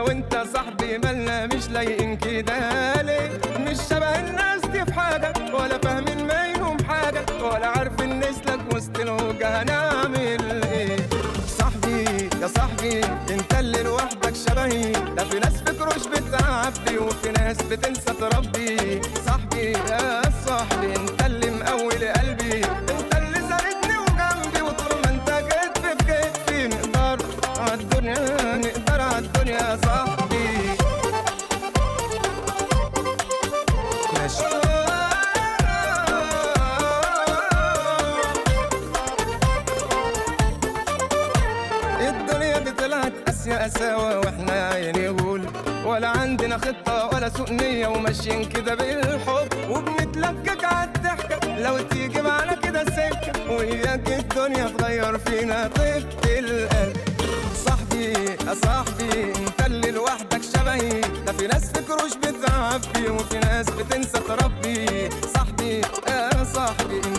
وانت صاحبي مالنا مش لايقين كده ليه مش شبه الناس دي في حاجة ولا فاهمين منهم حاجة ولا عارفين نسلك وسط الوجه هنعمل ايه صاحبي يا صاحبي انت اللي لوحدك شبهي ده في ناس فكروش بتعبي وفي ناس بتنسى تربي صاحبي يا صاحبي انت اللي مقوي قلبي انت اللي ساندني وجنبي وطول ما انت كتفي في كتفي نقدر عالدنيا نقدر عالدنيا يا صاحبي ماشي الدنيا بطلعت قاسية قساوة واحنا يا عيني غول ولا عندنا خطة ولا سوء نية وماشيين كده بالحب وبنتلكك عالضحكة لو تيجي معانا كده سكة وإياك الدنيا تغير فينا طيبة القلب صاحبي يا صاحبي انت اللي لوحدك شبهي ده في ناس فكروش بتعبي وفي ناس بتنسى تربي صاحبي يا صاحبي